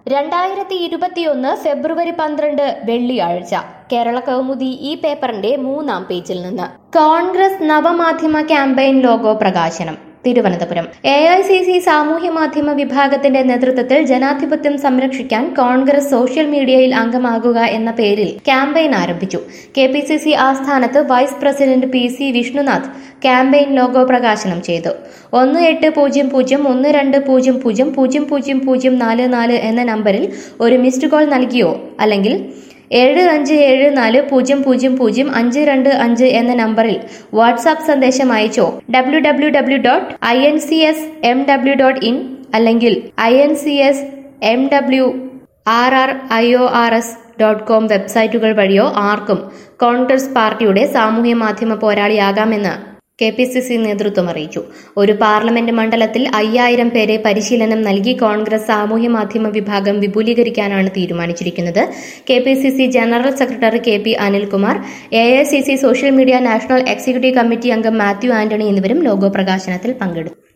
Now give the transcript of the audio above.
രണ്ടായിരത്തി ഇരുപത്തിയൊന്ന് ഫെബ്രുവരി പന്ത്രണ്ട് വെള്ളിയാഴ്ച കേരള കൗമുദി ഈ പേപ്പറിന്റെ മൂന്നാം പേജിൽ നിന്ന് കോൺഗ്രസ് നവമാധ്യമ ക്യാമ്പയിൻ ലോഗോ പ്രകാശനം Thiruvananthapuram A I C C സാമൂഹ്യ മാധ്യമ വിഭാഗത്തിന്റെ നേതൃത്വത്തിൽ ജനാധിപത്യം സംരക്ഷിക്കാൻ കോൺഗ്രസ് സോഷ്യൽ മീഡിയയിൽ അംഗമാകുക എന്ന പേരിൽ ക്യാമ്പയിൻ ആരംഭിച്ചു കെ പി സി സി ആസ്ഥാനത്ത് vice president P C Vishnunath campaign logo പ്രകാശനം ചെയ്തു ഒന്ന് എട്ട് പൂജ്യം പൂജ്യം ഒന്ന് രണ്ട് പൂജ്യം പൂജ്യം പൂജ്യം പൂജ്യം പൂജ്യം നാല് നാല് എന്ന നമ്പറിൽ ഒരു മിസ്ഡ് കോൾ നൽകിയോ അല്ലെങ്കിൽ ഏഴ് അഞ്ച് ഏഴ് നാല് പൂജ്യം പൂജ്യം പൂജ്യം അഞ്ച് രണ്ട് അഞ്ച് എന്ന നമ്പറിൽ വാട്സാപ്പ് സന്ദേശം അയച്ചോ W W W dot I N C S M W dot in അല്ലെങ്കിൽ I N C S M W R R I O R S dot com വെബ്സൈറ്റുകൾ വഴിയോ ആർക്കും കോൺഗ്രസ് പാർട്ടിയുടെ സാമൂഹ്യ മാധ്യമ പോരാളിയാകാമെന്ന് കെ പി സി സി നേതൃത്വം അറിയിച്ചു ഒരു പാർലമെന്റ് മണ്ഡലത്തിൽ അയ്യായിരം പേരെ പരിശീലനം നൽകി കോൺഗ്രസ് സാമൂഹ്യ മാധ്യമ വിഭാഗം വിപുലീകരിക്കാനാണ് തീരുമാനിച്ചിരിക്കുന്നത് K P C C general secretary K P Anilkumar A I C C social media national executive committee അംഗം മാത്യു ആന്റണി എന്നിവരും ലോഗോ പ്രകാശനത്തിൽ പങ്കെടുത്തു